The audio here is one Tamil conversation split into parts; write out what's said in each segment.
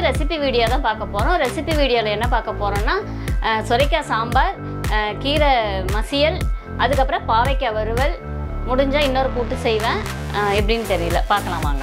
ரெசிபி வீடியோ தான் பார்க்க போகிறோம் ரெசிபி வீடியோவில் என்ன பார்க்க போகிறோம்னா அஹ், சொரைக்காய் சாம்பார் அஹ், கீரை மசியல் அதுக்கப்புறம் பாவைக்காய் வறுவல் முடிஞ்சால் இன்னொரு கூட்டு செய்வேன் அஹ், எப்படின்னு தெரியல பார்க்கலாம் வாங்க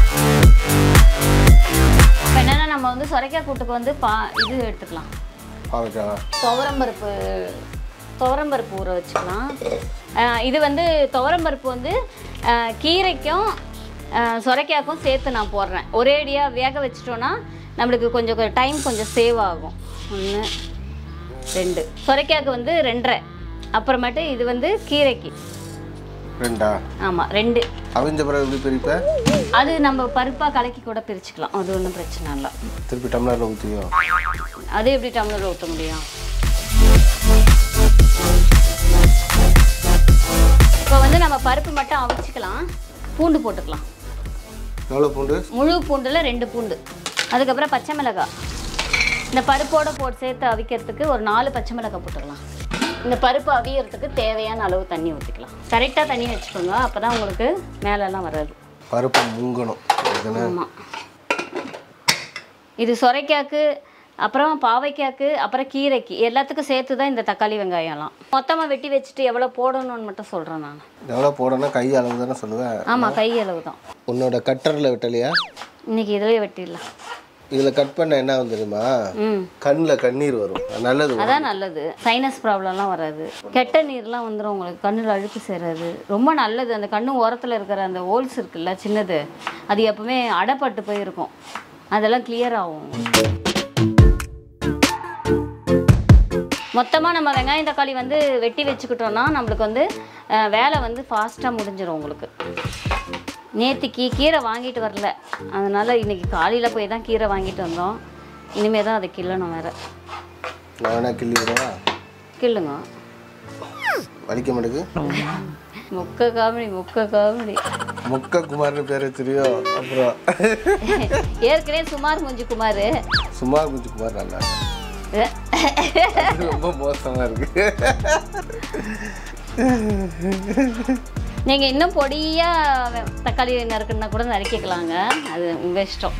இப்போ என்னென்னா நம்ம வந்து சொரைக்காய் கூட்டுக்கு வந்து பா இது எடுத்துக்கலாம் பாவைக்காய் துவரம்பருப்பு துவரம்பருப்பு ஊற வச்சுக்கலாம் அஹ் இது வந்து துவரம்பருப்பு வந்து அஹ் கீரைக்கும் அஹ் சொரைக்காய்க்கும் சேர்த்து நான் போடுறேன் ஒரேடியாக வேக வச்சிட்டோன்னா நம்மளுக்கு கொஞ்சம் டைம் கொஞ்சம் சேவ் ஆகும் ஒன்று ரெண்டு சொரைக்காய்க்கு வந்து ரெண்டரை அப்புறமேட்டு இது வந்து கீரைக்கு ரெண்டா ஆமாம் ரெண்டு அவிஞ்ச பிறகு எப்படி பிரிப்ப அது நம்ம பருப்பாக கலக்கி கூட பிரிச்சுக்கலாம் அது ஒன்றும் பிரச்சனை இல்லை திருப்பி டம்ளரில் ஊற்றியோ அது எப்படி டம்ளர் ஊற்ற முடியும் இப்போ வந்து நம்ம பருப்பு மட்டும் அவிச்சுக்கலாம் பூண்டு போட்டுக்கலாம் எவ்வளோ பூண்டு முழு பூண்டில் ரெண்டு பூண்டு அதுக்கப்புறம் பச்சை மிளகாய் இந்த பருப்போட போட்டு சேர்த்து அவிக்கிறதுக்கு ஒரு நாலு பச்சை மிளகாய் போட்டுக்கலாம் இந்த பருப்பு அவியறதுக்கு தேவையான அளவு தண்ணி ஊற்றிக்கலாம் கரெக்டாக தண்ணி வச்சுக்கோங்க அப்போ தான் உங்களுக்கு மேலெல்லாம் வராது பருப்பு முங்கணும் இதுன்னு ஆமாம் இது சொரைக்காய்க்கு அப்புறம் பாவைக்காய்க்கு அப்புறம் கீரைக்கு எல்லாத்துக்கும் சேர்த்து தான் இந்த தக்காளி வெங்காயம்லாம் மொத்தமாக வெட்டி வச்சுட்டு எவ்வளோ போடணும்னு மட்டும் சொல்கிறேன் நான் எவ்வளோ போடணும் கை அளவு தானே சொல்லுவேன் ஆமாம் கை அளவு தான் உன்னோட கட்டரில் வெட்டலையா இன்னைக்கு இதிலே வெட்டிடலாம் இதில் கட் பண்ண என்ன ஆகும் தெரியுமா ம் கண்ணில் கண்ணீர் வரும் நல்லது அதான் நல்லது சைனஸ் ப்ராப்ளம்லாம் வராது கெட்ட நீர்லாம் வந்துடும் உங்களுக்கு கண்ணில் அழுக்கு சேராது ரொம்ப நல்லது அந்த கண்ணு ஓரத்தில் இருக்கிற அந்த ஹோல்ஸ் இருக்குல்ல சின்னது அது எப்பவுமே அடைப்பட்டு போயிருக்கும் அதெல்லாம் கிளியர் ஆகும் மொத்தமாக நம்ம வெங்காயம் தக்காளி வந்து வெட்டி வச்சுக்கிட்டோம்னா நம்மளுக்கு வந்து அஹ், வேலை வந்து ஃபாஸ்ட்டாக முடிஞ்சிடும் உங்களுக்கு நேத்திக்கு கீரை வாங்கிட்டு வரல அதனால் இன்னைக்கு காலையில் போய் தான் கீரை வாங்கிட்டு வந்தோம் இனிமேல் தான் அதை கிள்ளணும் வேறு நான் வேணா கிள்ளி விடுவா கிள்ளுங்க வலிக்க மாட்டேங்குது முக்க காமெடி முக்க காமெடி முக்க குமார்னு பேர் வச்சிருயோ அப்புறம் ஏற்கனவே சுமார் முஞ்சி குமார் சும்மா குஞ்சு குமார் நல்லா இது ரொம்ப மோசமாக இருக்கு நீங்கள் இன்னும் பொடியாக தக்காளி நறுக்குன்னா கூட நறுக்கிக்கலாங்க அது உங்கள் இஷ்டம்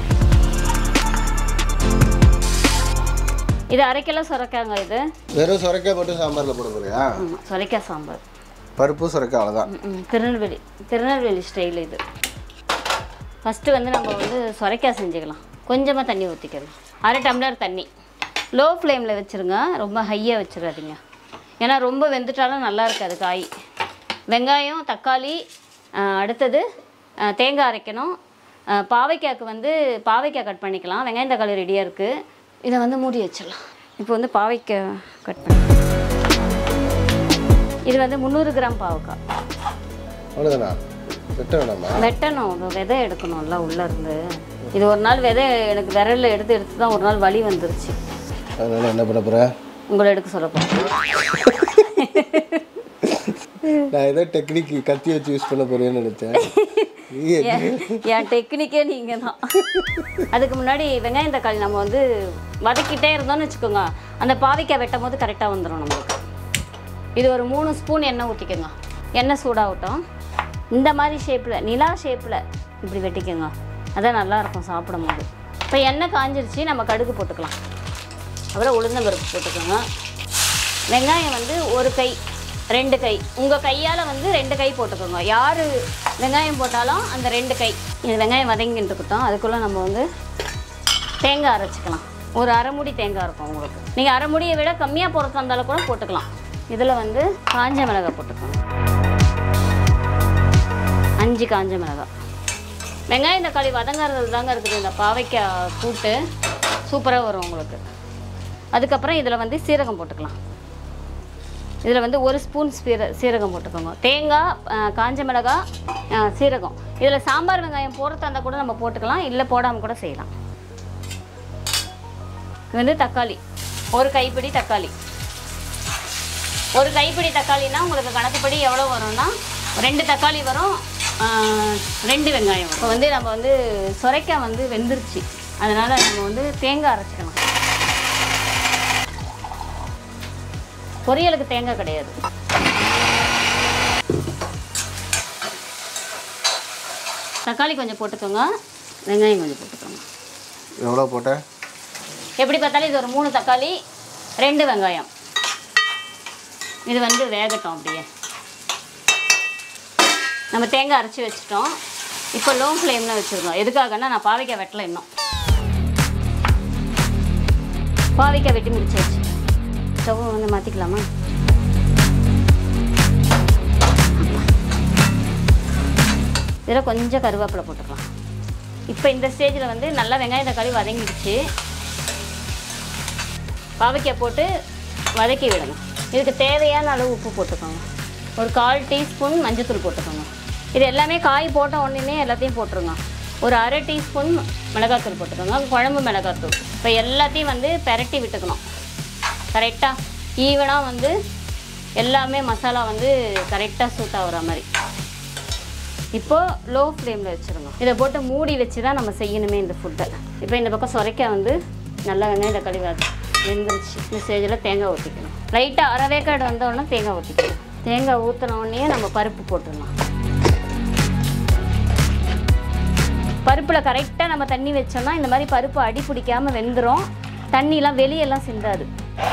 இது அரை கிலோ சுரைக்காங்க இது வெறும் சுரைக்காய் மட்டும் சாம்பாரில் போட போறியா ஆமாம் சுரைக்காய் சாம்பார் பருப்பு சுரைக்காய் அவ்வளோதான் ம், ம். திருநெல்வேலி திருநெல்வேலி ஸ்டைல் இது ஃபஸ்ட்டு வந்து நம்ம வந்து சுரைக்காய் செஞ்சுக்கலாம் கொஞ்சமாக தண்ணி ஊற்றிக்கலாம் அரை டம்ளர் தண்ணி லோ ஃப்ளேமில் வச்சுருங்க ரொம்ப ஹையாக வச்சிடாதீங்க ஏன்னா ரொம்ப வெந்துட்டாலும் நல்லா இருக்காது காய் வெங்காயம் தக்காளி ஆ, அடுத்தது ஆ, தேங்காய் அரைக்கணும் ஆ, பாவைக்காய்க்கு வந்து பாவைக்காய் கட் பண்ணிக்கலாம் வெங்காயம் தக்காளி ரெடியாக இருக்குது இதை வந்து மூடி வச்சிடலாம் இப்போ வந்து பாவைக்காய் கட் பண்ணி இது வந்து முந்நூறு கிராம் பாவக்காய் அவ்வளோதானா வெட்ட வேணாமா வெட்டணும் அது விதை எடுக்கணும்ல உள்ளே இருந்து இது ஒரு நாள் விதை எனக்கு விரலில் எடுத்து எடுத்து தான் ஒரு நாள் வலி வந்துருச்சு அதனால என்ன பண்ண போற உங்களை எடுக்க சொல்ல போகிறேன் நான் ஏதோ டெக்னிக் கத்தி வச்சு யூஸ் பண்ண போறேன்னு நினைச்சேன் நீ என் டெக்னிக்கே நீங்கள் தான் அதுக்கு முன்னாடி வெங்காயம் தக்காளி நம்ம வந்து வதக்கிட்டே இருந்தோம்னு வச்சுக்கோங்க அந்த பாவைக்காய் வெட்டும் போது கரெக்டாக வந்துடும் நம்மளுக்கு இது ஒரு மூணு ஸ்பூன் எண்ணெய் ஊற்றிக்கோங்க எண்ணெய் சூடாகட்டும் இந்த மாதிரி ஷேப்பில் நிலா ஷேப்பில் இப்படி வெட்டிக்கோங்க அதான் நல்லாயிருக்கும் சாப்பிடும் போது இப்போ எண்ணெய் காஞ்சிருச்சு நம்ம கடுகு போட்டுக்கலாம் அப்புறம் உளுந்தம்பருப்பு போட்டுக்கோங்க வெங்காயம் வந்து ஒரு கை ரெண்டு கை உங்கள் கையால் வந்து ரெண்டு கை போட்டுக்கோங்க யார் வெங்காயம் போட்டாலும் அந்த ரெண்டு கை இது வெங்காயம் வதங்கிட்டு இருக்கட்டும் அதுக்குள்ளே நம்ம வந்து தேங்காய் அரைச்சிக்கலாம் ஒரு அரை மூடி தேங்காய் இருக்கும் உங்களுக்கு நீங்கள் அரை மூடியை விட கம்மியாக போடுறதா இருந்தாலும் கூட போட்டுக்கலாம் இதில் வந்து காஞ்ச மிளகாய் போட்டுக்கோங்க அஞ்சு காஞ்ச மிளகாய் வெங்காயம் தக்காளி வதங்கிறது தாங்க இருக்குது இந்த பாவைக்காய் கூட்டு சூப்பராக வரும் உங்களுக்கு அதுக்கப்புறம் இதில் வந்து சீரகம் போட்டுக்கலாம் இதில் வந்து ஒரு ஸ்பூன் சீர சீரகம் போட்டுக்கோங்க தேங்காய் அஹ், காஞ்ச மிளகாய் அஹ், சீரகம் இதில் சாம்பார் வெங்காயம் போடுறதா இருந்தால் கூட நம்ம போட்டுக்கலாம் இல்லை போடாமல் கூட செய்யலாம் இது வந்து தக்காளி ஒரு கைப்பிடி தக்காளி ஒரு கைப்பிடி தக்காளினா உங்களுக்கு கணக்குப்படி எவ்வளோ வரும்னா ரெண்டு தக்காளி வரும் ஆஹ், ரெண்டு வெங்காயம் வரும் இப்போ வந்து நம்ம வந்து சுரைக்காய் வந்து வெந்துருச்சு அதனால் நம்ம வந்து தேங்காய் அரைச்சிக்கலாம் பொரியலுக்கு தேங்காய் கிடையாது தக்காளி கொஞ்சம் போட்டுக்கோங்க வெங்காயம் கொஞ்சம் போட்டுக்கோங்க எவ்வளோ போட்டேன் எப்படி பார்த்தாலும் இது ஒரு மூணு தக்காளி ரெண்டு வெங்காயம் இது வந்து வேகட்டும் அப்படியே நம்ம தேங்காய் அரைச்சி வச்சுட்டோம் இப்போ லோ ஃப்ளேமில் வச்சுருக்கோம் எதுக்காகன்னா நான் பாவைக்காய் வெட்டல இன்னும் பாவைக்காய் வெட்டி முடிச்சாச்சு ஸ்டவ் வந்து மாற்றிக்கலாமா இதில் கொஞ்சம் கருவேப்பிலை போட்டுக்கலாம் இப்போ இந்த ஸ்டேஜில் வந்து நல்லா வெங்காயம் தக்காளி வதங்கிடுச்சு பாவைக்காய் போட்டு வதக்கி விடணும் இதுக்கு தேவையான அளவு உப்பு போட்டுக்கோங்க ஒரு கால் டீஸ்பூன் மஞ்சத்தூள் போட்டுக்கோங்க இது எல்லாமே காய் போட்ட உடனே எல்லாத்தையும் போட்டுருங்க ஒரு அரை டீஸ்பூன் மிளகாத்தூள் போட்டுக்கோங்க குழம்பு மிளகாத்தூள் இப்போ எல்லாத்தையும் வந்து பெரட்டி விட்டுக்கணும் கரெக்டாக ஈவனாக வந்து எல்லாமே மசாலா வந்து கரெக்டாக சூட் ஆகுற மாதிரி இப்போ லோ ஃப்ளேமில் வச்சுருங்க இதை போட்டு மூடி வச்சு தான் நம்ம செய்யணுமே இந்த ஃபுட்டை இப்போ இந்த பக்கம் சுரைக்காய் வந்து நல்லா வெங்காயம் தக்காளி வதக்கி வெந்துருச்சு இந்த ஸ்டேஜில் தேங்காய் ஊற்றிக்கணும் லைட்டாக அரை வேக்காடு வந்தோடனே தேங்காய் ஊற்றிக்கணும் தேங்காய் ஊற்றின உடனே நம்ம பருப்பு போட்டுடலாம் பருப்பில் கரெக்டாக நம்ம தண்ணி வச்சோம்னா இந்த மாதிரி பருப்பு அடி பிடிக்காமல் வெந்துடும் தண்ணிலாம் வெளியெல்லாம் சிந்தாது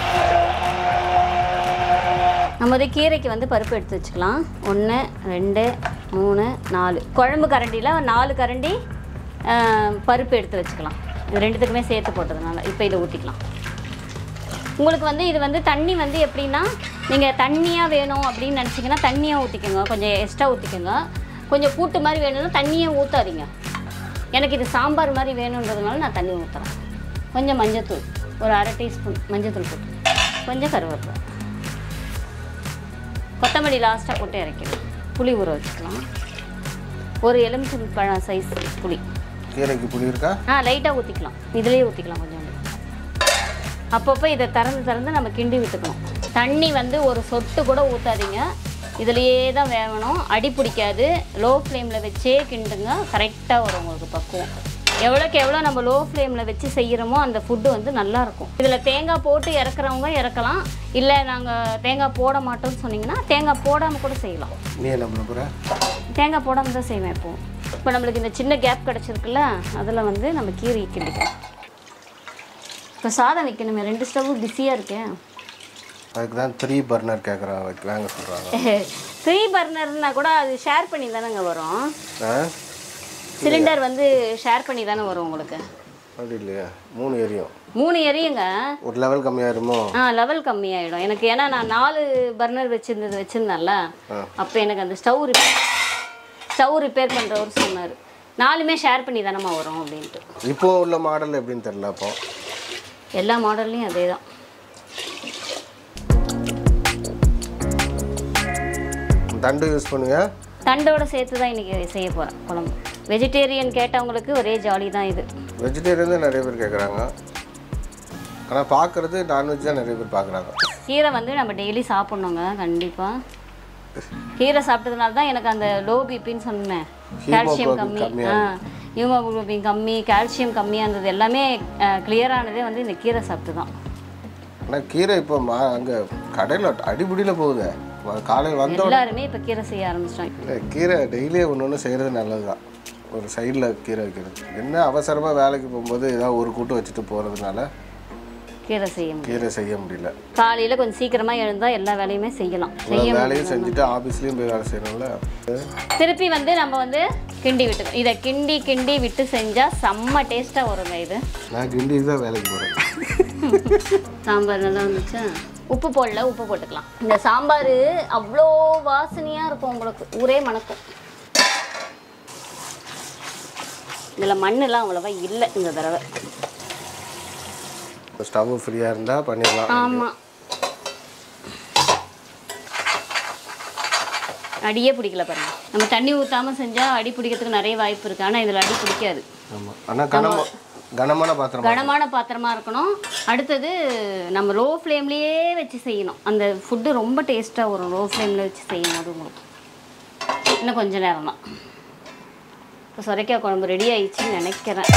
நம்ம வந்து கீரைக்கு வந்து பருப்பு எடுத்து வச்சுக்கலாம் ஒன்று ரெண்டு மூணு நாலு குழம்பு கரண்டியில் நாலு கரண்டி ஆஹ், பருப்பு எடுத்து வச்சுக்கலாம் இது ரெண்டுத்துக்குமே சேர்த்து போட்டதுனால இப்போ இதை ஊற்றிக்கலாம் உங்களுக்கு வந்து இது வந்து தண்ணி வந்து எப்படின்னா நீங்கள் தண்ணியாக வேணும் அப்படின்னு நினச்சிங்கன்னா தண்ணியாக ஊற்றிக்கோங்க கொஞ்சம் எக்ஸ்ட்ரா ஊற்றிக்கோங்க கொஞ்சம் கூட்டு மாதிரி வேணும்னா தண்ணியே ஊற்றாதீங்க எனக்கு இது சாம்பார் மாதிரி வேணுன்றதுனால நான் தண்ணி ஊற்றுறேன் கொஞ்சம் மஞ்சத்தூள் ஒரு அரை டீஸ்பூன் மஞ்சத்தூள் போட்டு கொஞ்சம் கருவேப்பிலை கொத்தமல்லி லாஸ்ட்டாக போட்டு இறக்கிடும் புளி ஊற வச்சுக்கலாம் ஒரு எலுமிச்சை பழம் சைஸ் புளி கீரைக்கு புளி இருக்கா ஆ லைட்டாக ஊற்றிக்கலாம் இதுலேயே ஊற்றிக்கலாம் கொஞ்சம் அப்பப்போ இதை திறந்து திறந்து நம்ம கிண்டி விட்டுக்கணும் தண்ணி வந்து ஒரு சொட்டு கூட ஊற்றாதீங்க இதுலேயே தான் வேகணும் அடி பிடிக்காது லோ ஃப்ளேமில் வச்சே கிண்டுங்க கரெக்டாக வரும் உங்களுக்கு பக்குவம் எவ்வளோக்கு எவ்வளோ நம்ம லோ ஃப்ளேமில் வச்சு செய்கிறோமோ அந்த ஃபுட்டு வந்து நல்லா இருக்கும் இதில் தேங்காய் போட்டு இறக்குறவங்க இறக்கலாம் இல்லை நாங்கள் தேங்காய் போட மாட்டோம்னு சொன்னீங்கன்னா தேங்காய் போடாமல் கூட செய்யலாம் நீ என்ன பண்ண போகிற தேங்காய் போடாமல் தான் செய்வேன் இப்போ இப்போ நம்மளுக்கு இந்த சின்ன கேப் கிடச்சிருக்குல்ல அதில் வந்து நம்ம கீரை கிண்டிக்கலாம் இப்போ சாதம் வைக்கணுமே ரெண்டு ஸ்டவ் பிஸியாக இருக்கேன் அதுக்கு தான் த்ரீ பர்னர் கேட்குறா வைக்கலாங்க சொல்கிறாங்க த்ரீ பர்னர்னா கூட அது ஷேர் பண்ணி தானேங்க வரும் ஆ சிலிண்டர் வந்து ஷேர் பண்ணி தானே வரும் உங்களுக்கு அப்படி இல்லையா மூணு எரியும் மூணு எரியுங்க ஒரு லெவல் கம்மியாயிருமோ ஆ லெவல் கம்மியாயிடும் எனக்கு ஏன்னா நான் நாலு பர்னர் வச்சிருந்தது வச்சுருந்தேன்ல அப்போ எனக்கு அந்த ஸ்டவ் ரிப்பேர் ஸ்டவ் ரிப்பேர் பண்ணுறவர் சொன்னார் நாலுமே ஷேர் பண்ணி தானம்மா வரும் அப்படின்ட்டு இப்போ உள்ள மாடல் எப்படின்னு தெரில அப்போ எல்லா மாடல்லையும் அதே தான் தண்டு யூஸ் பண்ணுவியா தண்டோட சேர்த்து தான் இன்றைக்கி செய்ய போகிறேன் குழம்பு வெஜிடேரியன் கேட்டவங்களுக்கு ஒரே ஜாலி தான் இது வெஜிடேரியன் தான் நிறைய பேர் கேட்குறாங்க ஆனால் பார்க்குறது நான்வெஜ் தான் நிறைய பேர் பார்க்குறாங்க கீரை வந்து நம்ம டெய்லி சாப்பிட்ணுங்க கண்டிப்பாக கீரை சாப்பிட்டதுனால தான் எனக்கு அந்த லோ பிபின்னு சொன்னேன் கால்சியம் Hemoglobin கம்மி ஆ ஹியூமோகுளோபின் கம்மி கால்சியம் கம்மியாக இருந்தது எல்லாமே கிளியரானதே வந்து இந்த கீரை சாப்பிட்டு தான் ஆனால் கீரை இப்போ மா அங்கே கடையில் அடிபடியில் போகுது காலையில் வந்த எல்லாருமே இப்போ கீரை செய்ய ஆரம்பிச்சிட்டாங்க இல்லை கீரை டெய்லியே ஒன்று ஒன்று செய்கிறது நல்லது தான் ஒரு சைடில் கீரை வைக்கிறது என்ன அவசரமாக வேலைக்கு போகும்போது ஏதாவது ஒரு கூட்டு வச்சுட்டு போகிறதுனால கீரை செய்ய முடியும் கீரை செய்ய முடியல காலையில் கொஞ்சம் சீக்கிரமாக எழுந்தால் எல்லா வேலையுமே செய்யலாம் செய்ய இவ்வளோ வேலையும் செஞ்சுட்டு ஆஃபீஸ்லேயும் போய் வேலை செய்யணும்ல திருப்பி வந்து நம்ம வந்து கிண்டி விட்டுக்கணும் இதை கிண்டி கிண்டி விட்டு செஞ்சால் செம்ம டேஸ்ட்டாக வருங்க இது நான் கிண்டிக்கு தான் வேலைக்கு போகிறேன் சாம்பார் நல்லா வந்துச்சா உப்பு போடல உப்பு போட்டுக்கலாம் இந்த சாம்பார் அவ்வளோ வாசனையாக இருக்கும் உங்களுக்கு ஊரே மணக்கும் இதில் மண்ணெல்லாம் அவ்வளோவா இல்லை இந்த தடவை ஸ்டவ் ஃப்ரீயாக இருந்தால் பண்ணிடலாம் ஆமாம் அடியே பிடிக்கல பாருங்க நம்ம தண்ணி ஊற்றாமல் செஞ்சால் அடி பிடிக்கிறதுக்கு நிறைய வாய்ப்பு இருக்குது ஆனால் இதில் அடி பிடிக்காது ஆமாம் ஆனால் கனமா கனமான பாத்திரம் கனமான பாத்திரமா இருக்கணும் அடுத்தது நம்ம லோ ஃப்ளேம்லேயே வச்சு செய்யணும் அந்த ஃபுட்டு ரொம்ப டேஸ்ட்டாக வரும் லோ ஃப்ளேமில் வச்சு செய்யும் போது உங்களுக்கு இன்னும் கொஞ்ச நேரம் தான் இப்போ சொரைக்காய் குழம்பு ரெடி ஆயிடுச்சுன்னு நினைக்கிறேன்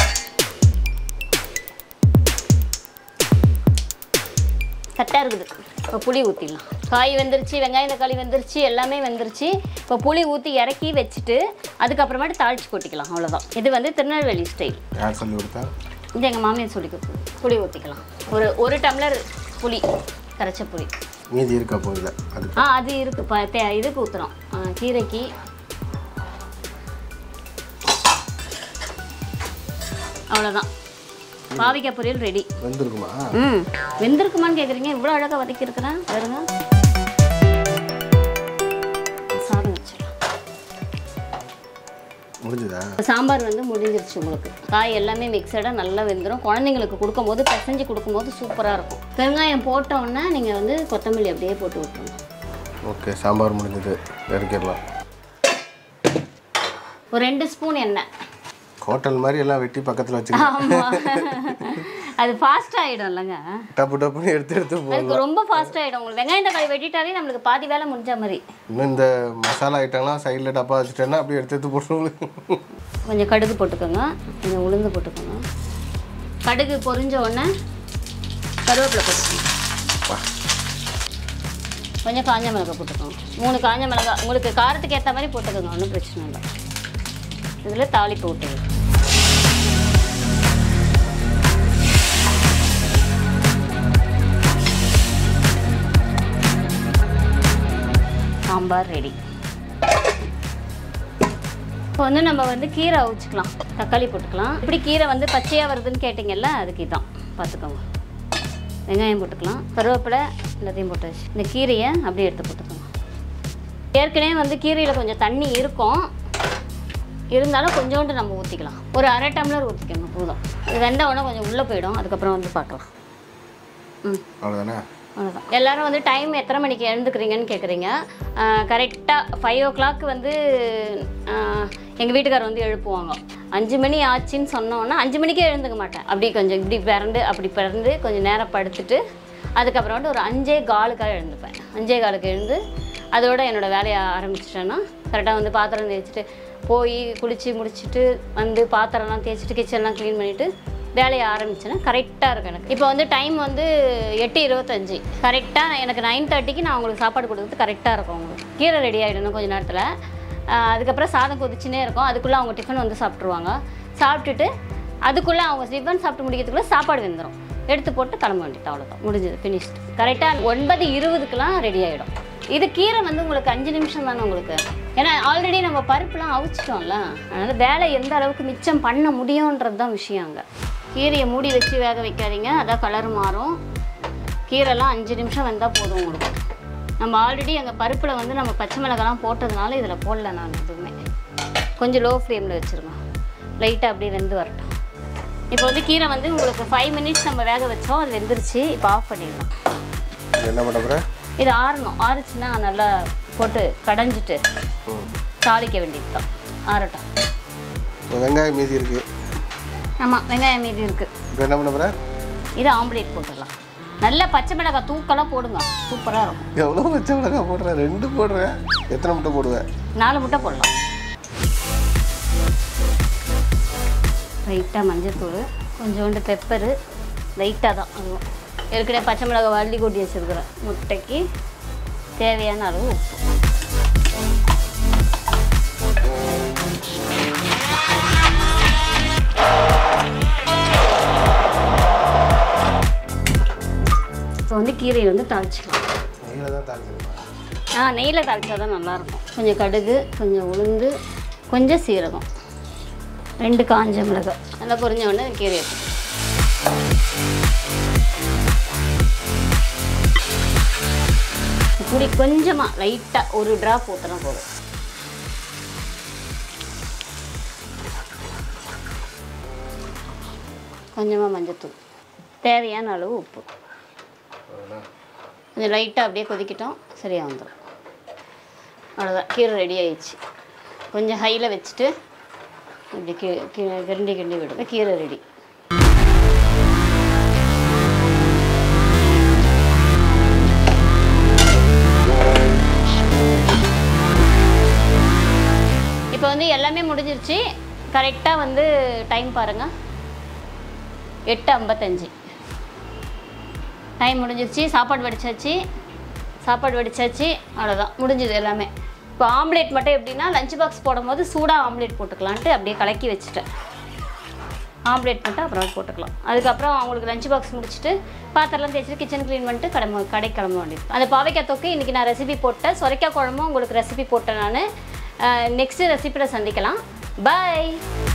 கரெக்டாக இருக்குது இப்போ புளி ஊற்றிடலாம் காய் வெந்துருச்சு வெங்காயம் தக்காளி வெந்துருச்சு எல்லாமே வெந்துருச்சு இப்போ புளி ஊற்றி இறக்கி வச்சுட்டு அதுக்கப்புறமேட்டு தாளிச்சு கொட்டிக்கலாம் அவ்வளோதான் இது வந்து திருநெல்வேலி ஸ்டைல் யார் சொல்லி கொடுத்தா இது எங்கள் மாமியார் சொல்லி கொடுத்தது புளி ஊற்றிக்கலாம் ஒரு ஒரு டம்ளர் புளி கரைச்ச புளி மீதி இருக்கா போகல அது ஆ அது இருக்குது ப தே இதுக்கு ஊற்றுறோம் கீரைக்கு அவ்வளோதான் பாவிக்காய் பொரியல் ரெடி வெந்திருக்குமா ம் வெந்திருக்குமான்னு கேட்குறீங்க இவ்வளோ அழகாக வதக்கியிருக்கிறேன் பாருங்க சாதம் வச்சிடலாம் முடிஞ்சுதா சாம்பார் வந்து முடிஞ்சிருச்சு உங்களுக்கு காய் எல்லாமே மிக்சடாக நல்லா வெந்துடும் குழந்தைங்களுக்கு கொடுக்கும்போது பிசைஞ்சு கொடுக்கும்போது சூப்பராக இருக்கும் பெருங்காயம் போட்ட உடனே நீங்கள் வந்து கொத்தமல்லி அப்படியே போட்டு விட்டுருங்க ஓகே சாம்பார் முடிஞ்சது இறக்கிடலாம் ஒரு ரெண்டு ஸ்பூன் எண்ணெய் ஹோட்டல் மாதிரி எல்லாம் வெட்டி பக்கத்தில் வச்சுக்கலாம் ஆமாம் அது ஃபாஸ்ட் ஆகிடும் இல்லைங்க டப்பு டப்புன்னு எடுத்து எடுத்து போ அதுக்கு ரொம்ப ஃபாஸ்ட் ஆகிடும் உங்களுக்கு வெங்காயம் தக்காளி வெட்டிட்டாலே நம்மளுக்கு பாதி வேலை முடிஞ்ச மாதிரி இன்னும் இந்த மசாலா ஐட்டம்லாம் சைடில் டப்பா வச்சுட்டேன்னா அப்படியே எடுத்து எடுத்து போட்டுருவோம் கொஞ்சம் கடுகு போட்டுக்கோங்க கொஞ்சம் உளுந்து போட்டுக்கோங்க கடுகு பொரிஞ்ச உடனே கருவேப்பிலை போட்டுக்கோங்க கொஞ்சம் காஞ்ச மிளகாய் போட்டுக்கோங்க மூணு காஞ்ச மிளகாய் உங்களுக்கு காரத்துக்கு ஏற்ற மாதிரி போட்டுக்கோங்க ஒன்றும் பிரச்சனை இல்லை இதில் தாளிப்பு விட்டுங்க சாம்பார் ரெடி இப்போ வந்து நம்ம வந்து கீரை அவிச்சுக்கலாம் தக்காளி போட்டுக்கலாம் இப்படி கீரை வந்து பச்சையாக வருதுன்னு கேட்டிங்கல்ல அதுக்கு இதான் பார்த்துக்கோங்க வெங்காயம் போட்டுக்கலாம் கருவேப்பிலை எல்லாத்தையும் போட்டாச்சு இந்த கீரையை அப்படியே எடுத்து போட்டுக்கோங்க ஏற்கனவே வந்து கீரையில் கொஞ்சம் தண்ணி இருக்கும் இருந்தாலும் கொஞ்சோண்டு நம்ம ஊற்றிக்கலாம் ஒரு அரை டம்ளர் ஊற்றிக்கோங்க போதும் இது வெந்த உடனே கொஞ்சம் உள்ளே போயிடும் அதுக்கப்புறம் வந்து பார்க்கலாம் ம் அவ்வளோதானே அவ்வளோதான் எல்லாரும் வந்து டைம் எத்தனை மணிக்கு எழுந்துக்கிறீங்கன்னு கேட்குறீங்க கரெக்டாக ஃபைவ் ஓ கிளாக் வந்து எங்கள் வீட்டுக்காரர் வந்து எழுப்புவாங்க அஞ்சு மணி ஆச்சுன்னு சொன்னோன்னா அஞ்சு மணிக்கே எழுந்துக்க மாட்டேன் அப்படி கொஞ்சம் இப்படி பிறந்து அப்படி பிறந்து கொஞ்சம் நேரம் படுத்துட்டு அதுக்கப்புறம் வந்து ஒரு அஞ்சே காலுக்காக எழுந்துப்பேன் அஞ்சே காலுக்கு எழுந்து அதோட என்னோட வேலையை ஆரம்பிச்சிட்டேன்னா கரெக்டாக வந்து பாத்திரம் தேய்ச்சிட்டு போய் குளித்து முடிச்சிட்டு வந்து பாத்திரம்லாம் தேய்ச்சிட்டு கிச்சன்லாம் க்ளீன் பண்ணிவிட்டு வேலையை ஆரம்பிச்சேன்னா கரெக்டாக இருக்கும் எனக்கு இப்போ வந்து டைம் வந்து எட்டு இருபத்தஞ்சி கரெக்டாக எனக்கு நைன் தேர்ட்டிக்கு நான் உங்களுக்கு சாப்பாடு கொடுக்குறது கரெக்டாக இருக்கும் உங்களுக்கு கீரை ரெடி ஆகிடணும் கொஞ்ச நேரத்தில் அதுக்கப்புறம் சாதம் கொதிச்சுனே இருக்கும் அதுக்குள்ளே அவங்க டிஃபன் வந்து சாப்பிட்ருவாங்க சாப்பிட்டுட்டு அதுக்குள்ளே அவங்க டிஃபன் சாப்பிட்டு முடிக்கிறதுக்குள்ளே சாப்பாடு வெந்துடும் எடுத்து போட்டு கிளம்ப வேண்டியது அவ்வளோதான் முடிஞ்சது ஃபினிஷ்டு கரெக்டாக ஒன்பது இருபதுக்கெலாம் ரெடி ஆகிடும் இது கீரை வந்து உங்களுக்கு அஞ்சு நிமிஷம் தானே உங்களுக்கு ஏன்னா ஆல்ரெடி நம்ம பருப்புலாம் அவிச்சிட்டோம்ல அதனால் வேலை எந்த அளவுக்கு மிச்சம் பண்ண முடியுன்றது தான் விஷயம் அங்கே கீரையை மூடி வச்சு வேக வைக்காதீங்க அதான் கலர் மாறும் கீரைலாம் அஞ்சு நிமிஷம் வெந்தால் போதும் உங்களுக்கு நம்ம ஆல்ரெடி எங்கள் பருப்பில் வந்து நம்ம பச்சை மிளகாலாம் போட்டதுனால இதில் போடல நான் எதுவுமே கொஞ்சம் லோ ஃப்ளேமில் வச்சுருங்க லைட்டாக அப்படியே வெந்து வரட்டும் இப்போ வந்து கீரை வந்து உங்களுக்கு ஃபைவ் மினிட்ஸ் நம்ம வேக வச்சோம் அது வெந்துருச்சு இப்போ ஆஃப் பண்ணிடலாம் இது என்ன பண்ண போகிற இது ஆறணும் ஆறுச்சுன்னா நல்லா போட்டு கடைஞ்சிட்டு தாளிக்க வேண்டியது தான் ஆறட்டும் வெங்காயம் மீதி இருக்குது ஆமாம் வெங்காயம் மீதி இருக்குது இப்போ என்ன பண்ண போகிற இது ஆம்லேட் போட்டுடலாம் நல்ல பச்சை மிளகாய் தூக்கெல்லாம் போடுங்க சூப்பராக இருக்கும் எவ்வளோ பச்சை மிளகாய் போடுறேன் ரெண்டு போடுறேன் எத்தனை முட்டை போடுவேன் நாலு முட்டை போடலாம் லைட்டாக மஞ்சள்தூள் கொஞ்சோண்டு பெப்பரு லைட்டாக தான் அதுவும் ஏற்கனவே பச்சை மிளகாய் வள்ளி கொட்டி வச்சுருக்குறேன் முட்டைக்கு தேவையான அளவு உப்பு இப்போ வந்து கீரையை வந்து தாளிச்சிக்கலாம் நெய்யில் தான் தாளிச்சிருப்பா ஆ நெய்யில் தாளிச்சா தான் நல்லாயிருக்கும் கொஞ்சம் கடுகு கொஞ்சம் உளுந்து கொஞ்சம் சீரகம் ரெண்டு காஞ்ச மிளகாய் நல்லா பொரிஞ்ச உடனே கீரையை போட்டு இப்படி கொஞ்சமாக லைட்டாக ஒரு ட்ராப் ஊற்றினா போதும் கொஞ்சமாக மஞ்சத்தூள் தேவையான அளவு உப்பு கொஞ்சம் லைட்டாக அப்படியே கொதிக்கிட்டோம் சரியாக வந்துடும் அவ்வளோதான் கீரை ரெடி ஆயிடுச்சு கொஞ்சம் ஹையில் வச்சுட்டு இப்படி கி கி கிண்டி கிண்டி விடுங்க கீரை ரெடி இப்போ வந்து எல்லாமே முடிஞ்சிருச்சு கரெக்டாக வந்து டைம் பாருங்கள் எட்டு ஐம்பத்தஞ்சு டைம் முடிஞ்சிருச்சு சாப்பாடு வடிச்சாச்சு சாப்பாடு வடிச்சாச்சு அவ்வளோதான் முடிஞ்சது எல்லாமே இப்போ ஆம்லேட் மட்டும் எப்படின்னா லஞ்ச் பாக்ஸ் போடும்போது சூடாக ஆம்லேட் போட்டுக்கலான்ட்டு அப்படியே கலக்கி வச்சுட்டேன் ஆம்லேட் பண்ணிட்டு அப்புறம் போட்டுக்கலாம் அதுக்கப்புறம் அவங்களுக்கு லஞ்ச் பாக்ஸ் முடிச்சுட்டு பாத்திரம்லாம் தேய்ச்சிட்டு கிச்சன் க்ளீன் பண்ணிட்டு கிளம்ப கடை கிளம்ப வேண்டியது அந்த பாவைக்காய் தொக்கு இன்றைக்கி நான் ரெசிபி போட்டேன் சொரைக்காய் குழம்பும் உங்களுக்கு ரெசிபி போட்டேன் நான் நெக்ஸ்ட்டு ரெசிபியில் சந்திக்கலாம் பாய்